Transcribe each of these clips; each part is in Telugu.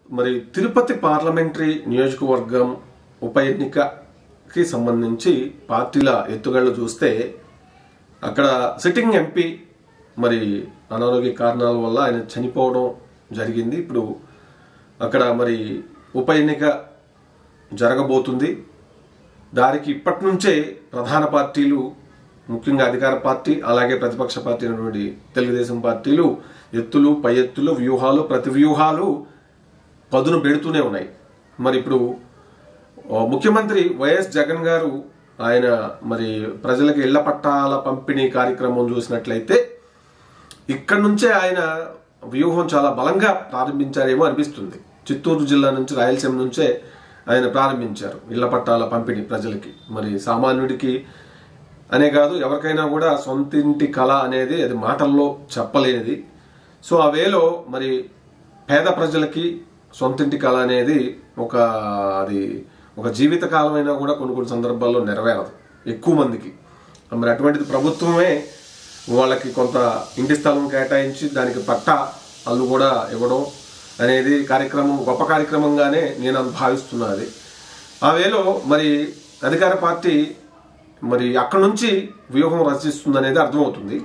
మరి తిరుపతి పార్లమెంటరీ నియోజకవర్గం ఉప ఎన్నికకి సంబంధించి పార్టీల ఎత్తుగళ్ళు చూస్తే అక్కడ సిట్టింగ్ ఎంపీ మరి అనారోగ్య కారణాల వల్ల ఆయన చనిపోవడం జరిగింది ఇప్పుడు అక్కడ మరి ఉప ఎన్నిక జరగబోతుంది దానికి ఇప్పటి నుంచే ప్రధాన పార్టీలు ముఖ్యంగా అధికార పార్టీ అలాగే ప్రతిపక్ష పార్టీ అయినటువంటి తెలుగుదేశం పార్టీలు ఎత్తులు పై ఎత్తులు వ్యూహాలు ప్రతి వ్యూహాలు పదును పెడుతూనే ఉన్నాయి మరి ఇప్పుడు ఆ, ముఖ్యమంత్రి వైఎస్ జగన్ గారు ఆయన మరి ప్రజలకు ఇళ్ల పట్టాల పంపిణీ కార్యక్రమం చూసినట్లయితే ఇక్కడ నుంచే ఆయన వ్యూహం చాలా బలంగా ప్రారంభించారేమో అనిపిస్తుంది చిత్తూరు జిల్లా నుంచి రాయలసీమ నుంచే ఆయన ప్రారంభించారు ఇళ్ల పట్టాల పంపిణీ ప్రజలకి మరి సామాన్యుడికి అనే కాదు ఎవరికైనా కూడా సొంతింటి కళ అనేది అది మాటల్లో చెప్పలేనిది సో ఆ వేలో మరి పేద ప్రజలకి సొంతింటి కళ అనేది ఒక అది ఒక జీవిత కాలమైనా కూడా కొన్ని కొన్ని సందర్భాల్లో నెరవేరదు ఎక్కువ మందికి మరి అటువంటిది ప్రభుత్వమే వాళ్ళకి కొంత ఇంటి స్థలం కేటాయించి దానికి పట్టా అల్లు కూడా ఇవ్వడం అనేది కార్యక్రమం గొప్ప కార్యక్రమంగానే నేను అది భావిస్తున్నది ఆ వేలో మరి అధికార పార్టీ మరి అక్కడ నుంచి వ్యూహం రచిస్తుంది అనేది అర్థమవుతుంది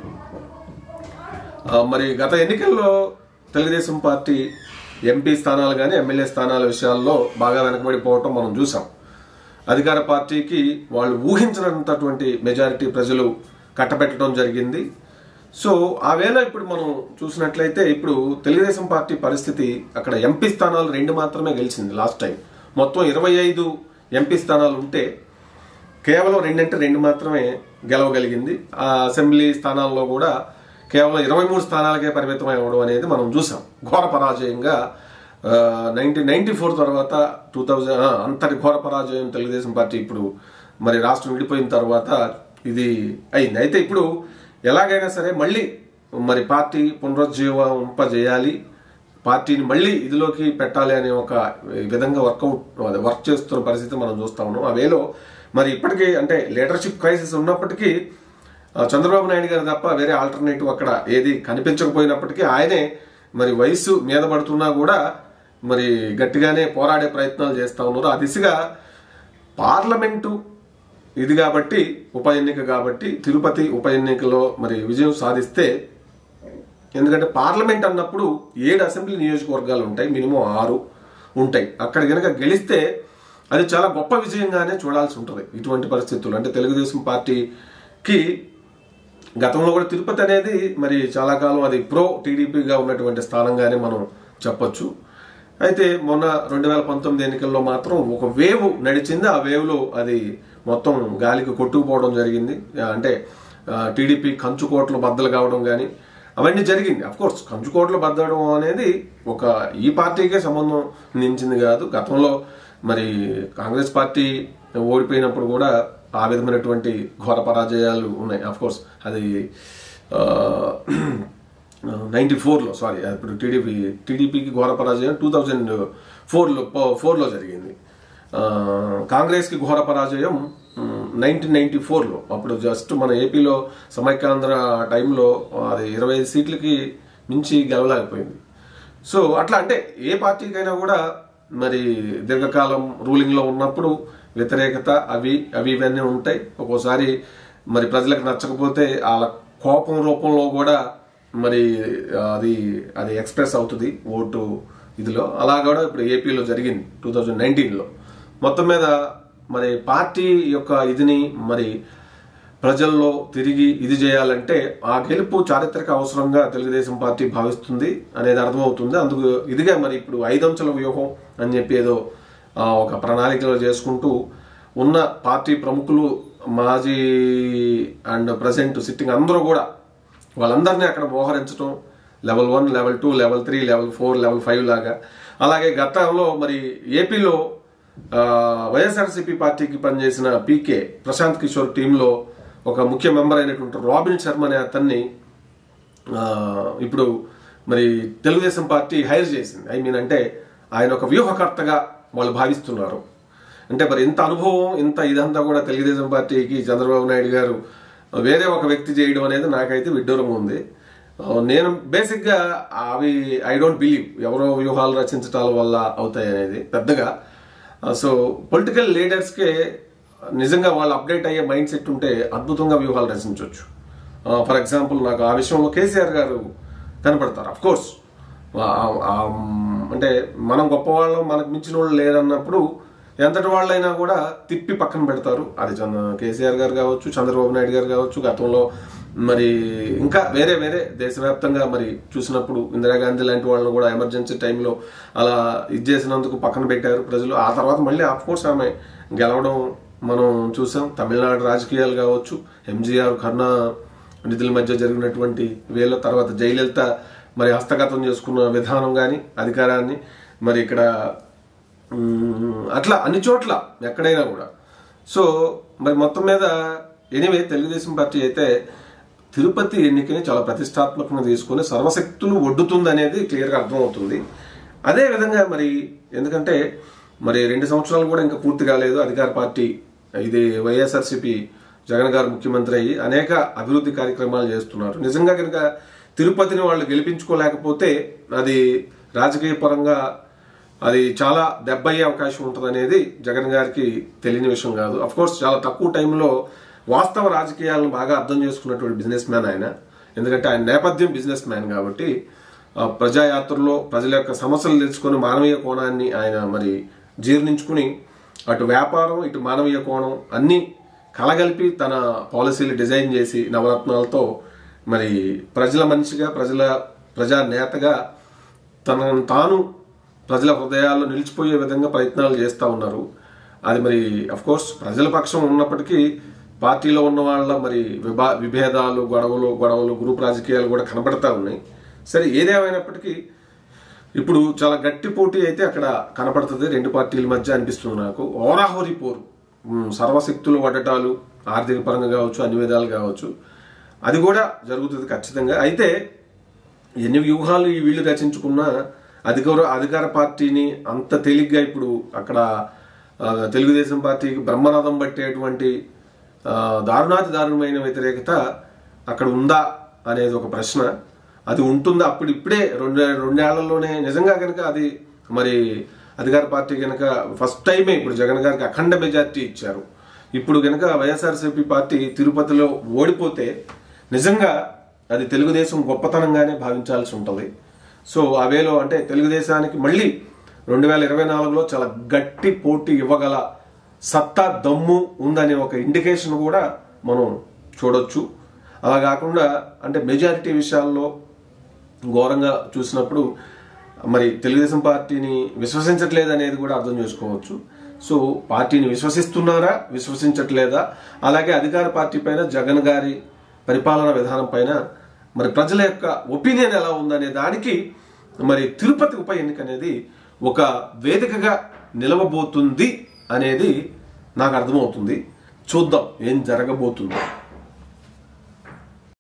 ఆ, మరి గత ఎన్నికల్లో తెలుగుదేశం పార్టీ ఎంపీ స్థానాలు కానీ ఎమ్మెల్యే స్థానాల విషయాల్లో బాగా వెనకబడిపోవటం మనం చూసాం అధికార పార్టీకి వాళ్ళు ఊహించినంతటువంటి మెజారిటీ ప్రజలు కట్టబెట్టడం జరిగింది సో ఆ వేళ ఇప్పుడు మనం చూసినట్లయితే ఇప్పుడు తెలుగుదేశం పార్టీ పరిస్థితి అక్కడ ఎంపీ స్థానాలు రెండు మాత్రమే గెలిచింది లాస్ట్ టైం మొత్తం ఇరవై ఐదు ఎంపీ స్థానాలు ఉంటే కేవలం రెండంటే రెండు మాత్రమే గెలవగలిగింది ఆ అసెంబ్లీ స్థానాల్లో కూడా కేవలం ఇరవై మూడు స్థానాలకే పరిమితం అవ్వడం అనేది మనం చూసాం ఘోర పరాజయంగా నైన్టీన్ నైన్టీ ఫోర్ తర్వాత టూ థౌజండ్ అంతటి ఘోర పరాజయం తెలుగుదేశం పార్టీ ఇప్పుడు మరి రాష్ట్రం విడిపోయిన తర్వాత ఇది అయింది అయితే ఇప్పుడు ఎలాగైనా సరే మళ్ళీ మరి పార్టీ పునరుజ్జీవింపజేయాలి పార్టీని మళ్ళీ ఇదిలోకి పెట్టాలి అనే ఒక విధంగా వర్కౌట్ అదే వర్క్ చేస్తున్న పరిస్థితి మనం చూస్తా ఉన్నాం ఆ వేలో మరి ఇప్పటికీ అంటే లీడర్షిప్ క్రైసిస్ ఉన్నప్పటికీ ఆ, చంద్రబాబు నాయుడు గారు తప్ప వేరే ఆల్టర్నేటివ్ అక్కడ ఏది కనిపించకపోయినప్పటికీ ఆయనే మరి వయసు మీద పడుతున్నా కూడా మరి గట్టిగానే పోరాడే ప్రయత్నాలు చేస్తా ఉన్నారు ఆ దిశగా పార్లమెంటు ఇది కాబట్టి ఉప ఎన్నిక కాబట్టి తిరుపతి ఉప ఎన్నికలో మరి విజయం సాధిస్తే ఎందుకంటే పార్లమెంట్ అన్నప్పుడు ఏడు అసెంబ్లీ నియోజకవర్గాలు ఉంటాయి మినిమం ఆరు ఉంటాయి అక్కడ గనక గెలిస్తే అది చాలా గొప్ప విజయంగానే చూడాల్సి ఉంటుంది ఇటువంటి పరిస్థితులు అంటే తెలుగుదేశం పార్టీకి గతంలో కూడా తిరుపతి అనేది మరి చాలా కాలం అది ప్రో టీడీపీగా ఉన్నటువంటి స్థానంగానే మనం చెప్పొచ్చు అయితే మొన్న రెండు వేల పంతొమ్మిది ఎన్నికల్లో మాత్రం ఒక వేవ్ నడిచింది ఆ వేవ్లో అది మొత్తం గాలికి కొట్టుకుపోవడం జరిగింది ఆ, అంటే టీడీపీ కంచుకోట్లు బద్దలు కావడం కానీ అవన్నీ జరిగింది అఫ్ కోర్స్ కంచుకోట్లు బద్దడం అనేది ఒక ఈ పార్టీకే సంబంధం నించింది కాదు గతంలో మరి కాంగ్రెస్ పార్టీ ఓడిపోయినప్పుడు కూడా ఆ విధమైనటువంటి ఘోర పరాజయాలు ఉన్నాయి అఫ్ కోర్స్ అది నైన్టీ ఫోర్లో సారీ ఇప్పుడు టీడీపీ టీడీపీకి ఘోర పరాజయం టూ థౌజండ్ ఫోర్లో ఫోర్లో జరిగింది ఆ, కాంగ్రెస్కి ఘోర పరాజయం నైన్టీన్ నైన్టీ ఫోర్లో అప్పుడు జస్ట్ మన ఏపీలో సమైక్యాంధ్ర టైంలో అది ఇరవై ఐదు సీట్లకి మించి గెలవలేకపోయింది సో అట్లా అంటే ఏ పార్టీకైనా కూడా మరి దీర్ఘకాలం రూలింగ్లో ఉన్నప్పుడు వ్యతిరేకత అవి అవి ఇవన్నీ ఉంటాయి ఒక్కోసారి మరి ప్రజలకు నచ్చకపోతే వాళ్ళ కోపం రూపంలో కూడా మరి అది అది ఎక్స్ప్రెస్ అవుతుంది ఓటు ఇదిలో అలా కూడా ఇప్పుడు ఏపీలో జరిగింది టూ థౌజండ్ నైన్టీన్లో మొత్తం మీద మరి పార్టీ యొక్క ఇదిని మరి ప్రజల్లో తిరిగి ఇది చేయాలంటే ఆ గెలుపు చారిత్రక అవసరంగా తెలుగుదేశం పార్టీ భావిస్తుంది అనేది అర్థమవుతుంది అందుకు ఇదిగా మరి ఇప్పుడు ఐదంచెల వ్యూహం అని చెప్పి ఏదో ఆ, ఒక ప్రణాళికలో చేసుకుంటూ ఉన్న పార్టీ ప్రముఖులు మాజీ అండ్ ప్రజెంట్ సిట్టింగ్ అందరూ కూడా వాళ్ళందరినీ అక్కడ మోహరించడం level one level two level three level four level five లాగా అలాగే గతంలో మరి ఏపీలో ఆ, వైఎస్ఆర్సీపీ పార్టీకి పనిచేసిన పీకే ప్రశాంత్ కిషోర్ టీంలో ఒక ముఖ్య మెంబర్ అయినటువంటి రాబిన్ శర్మ అనే అతన్ని ఆ, ఇప్పుడు మరి తెలుగుదేశం పార్టీ హైర్ చేసింది ఐ మీన్ అంటే ఆయన ఒక వ్యూహకర్తగా వాళ్ళు భావిస్తున్నారు అంటే మరి ఇంత అనుభవం ఇంత ఇదంతా కూడా తెలుగుదేశం పార్టీకి చంద్రబాబు నాయుడు గారు వేరే ఒక వ్యక్తి చేయడం అనేది నాకైతే విడ్డూరంగా ఉంది ఆ, నేను బేసిక్గా అవి ఐ డోంట్ బిలీవ్ ఎవరో వ్యూహాలు రచించటాల వల్ల అవుతాయి అనేది పెద్దగా ఆ, సో పొలిటికల్ లీడర్స్కే నిజంగా వాళ్ళు అప్డేట్ అయ్యే మైండ్ సెట్ ఉంటే అద్భుతంగా వ్యూహాలు రచించవచ్చు ఫర్ ఎగ్జాంపుల్ నాకు ఆ విషయంలో కేసీఆర్ గారు కనపడతారు అఫ్ కోర్స్ అంటే మనం గొప్పవాళ్ళం మనకు మించిన వాళ్ళు లేరన్నప్పుడు ఎంతటి వాళ్ళైనా కూడా తిప్పి పక్కన పెడతారు అది చంద్ర కేసీఆర్ గారు కావచ్చు చంద్రబాబు నాయుడు గారు కావచ్చు గతంలో మరి ఇంకా వేరే వేరే దేశవ్యాప్తంగా మరి చూసినప్పుడు ఇందిరాగాంధీ లాంటి వాళ్ళని కూడా ఎమర్జెన్సీ టైంలో అలా ఇది చేసినందుకు పక్కన పెట్టారు ప్రజలు ఆ తర్వాత మళ్ళీ ఆఫ్ కోర్స్ ఆమె గెలవడం మనం చూసాం తమిళనాడు రాజకీయాలు కావచ్చు ఎంజీఆర్ కరుణా నిధుల మధ్య జరిగినటువంటి వేల తర్వాత జయలలిత మరి హస్తగతం చేసుకున్న విధానం కానీ అధికారాన్ని మరి ఇక్కడ మ్మ్, అట్లా అన్ని చోట్ల ఎక్కడైనా కూడా సో మరి మొత్తం మీద ఎనివే తెలుగుదేశం పార్టీ అయితే తిరుపతి ఎన్నికని చాలా ప్రతిష్టాత్మకంగా తీసుకుని సర్వశక్తులు ఒడ్డుతుంది అనేది క్లియర్గా అర్థమవుతుంది అదే విధంగా మరి ఎందుకంటే మరి రెండు సంవత్సరాలు కూడా ఇంకా పూర్తి కాలేదు అధికార పార్టీ ఇది వైఎస్ఆర్సీపీ జగన్ గారు ముఖ్యమంత్రి అయ్యి అనేక అభివృద్ధి కార్యక్రమాలు చేస్తున్నారు నిజంగా కనుక తిరుపతిని వాళ్ళు గెలిపించుకోలేకపోతే అది రాజకీయ పరంగా అది చాలా దెబ్బ అయ్యే అవకాశం ఉంటుంది అనేది జగన్ గారికి తెలియని విషయం కాదు అఫ్ కోర్స్ చాలా తక్కువ టైంలో వాస్తవ రాజకీయాలను బాగా అర్థం చేసుకున్నటువంటి బిజినెస్ మ్యాన్ ఆయన ఎందుకంటే ఆయన నేపథ్యం బిజినెస్ మ్యాన్ కాబట్టి ఆ, ప్రజాయాత్రలో ప్రజల యొక్క సమస్యలు తెలుసుకొని మానవీయ కోణాన్ని ఆయన మరి జీర్ణించుకుని అటు వ్యాపారం ఇటు మానవీయ కోణం అన్ని కలగలిపి తన పాలసీలు డిజైన్ చేసి నవరత్నాలతో మరి ప్రజల మనిషిగా ప్రజల ప్రజా నేతగా తనను తాను ప్రజల హృదయాల్లో నిలిచిపోయే విధంగా ప్రయత్నాలు చేస్తూ ఉన్నారు అది మరి అఫ్ కోర్స్ ప్రజల పక్షం ఉన్నప్పటికీ పార్టీలో ఉన్న వాళ్ళ మరి విభా విభేదాలు గొడవలు గొడవలు గ్రూప్ రాజకీయాలు కూడా కనబడతా ఉన్నాయి సరే ఏదేమైనప్పటికీ ఇప్పుడు చాలా గట్టి పోటీ అయితే అక్కడ కనపడుతుంది రెండు పార్టీల మధ్య అనిపిస్తుంది నాకు ఓరాహోరీ పోరు ఉమ్, సర్వశక్తులు వడటాలు ఆర్థిక పరంగా కావచ్చు అన్ని విధాలు కావచ్చు అది కూడా జరుగుతుంది ఖచ్చితంగా అయితే ఎన్ని వ్యూహాలు ఈ వీళ్ళు రచించుకున్నా అధికార అధికార పార్టీని అంత తేలిగ్గా ఇప్పుడు అక్కడ ఆ, తెలుగుదేశం పార్టీకి బ్రహ్మరథం పట్టేటువంటి ఆ, దారుణాతి దారుణమైన వ్యతిరేకత అక్కడ ఉందా అనేది ఒక ప్రశ్న అది ఉంటుందా అప్పుడు ఇప్పుడే రెండు రెండేళ్లలోనే నిజంగా కనుక అది మరి అధికార పార్టీ కనుక ఫస్ట్ టైమే ఇప్పుడు జగన్ గారికి అఖండ మెజార్టీ ఇచ్చారు ఇప్పుడు కనుక వైఎస్ఆర్సీపీ పార్టీ తిరుపతిలో ఓడిపోతే నిజంగా అది తెలుగుదేశం గొప్పతనంగానే భావించాల్సి ఉంటుంది సో ఆ వేలో అంటే తెలుగుదేశానికి మళ్ళీ రెండు వేల ఇరవై నాలుగులో చాలా గట్టి పోటీ ఇవ్వగల సత్తా దమ్ము ఉందనే ఒక ఇండికేషన్ కూడా మనం చూడొచ్చు అలా కాకుండా అంటే మెజారిటీ విషయాల్లో ఘోరంగా చూసినప్పుడు మరి తెలుగుదేశం పార్టీని విశ్వసించట్లేదు అనేది కూడా అర్థం చేసుకోవచ్చు సో పార్టీని విశ్వసిస్తున్నారా విశ్వసించట్లేదా అలాగే అధికార పార్టీ పైన జగన్ గారి పరిపాలన విధానం పైన మరి ప్రజల యొక్క ఒపీనియన్ ఎలా ఉందనే దానికి మరి తిరుపతి ఉప ఎన్నిక అనేది ఒక వేదికగా నిలవబోతుంది అనేది నాకు అర్థమవుతుంది చూద్దాం ఏం జరగబోతుందో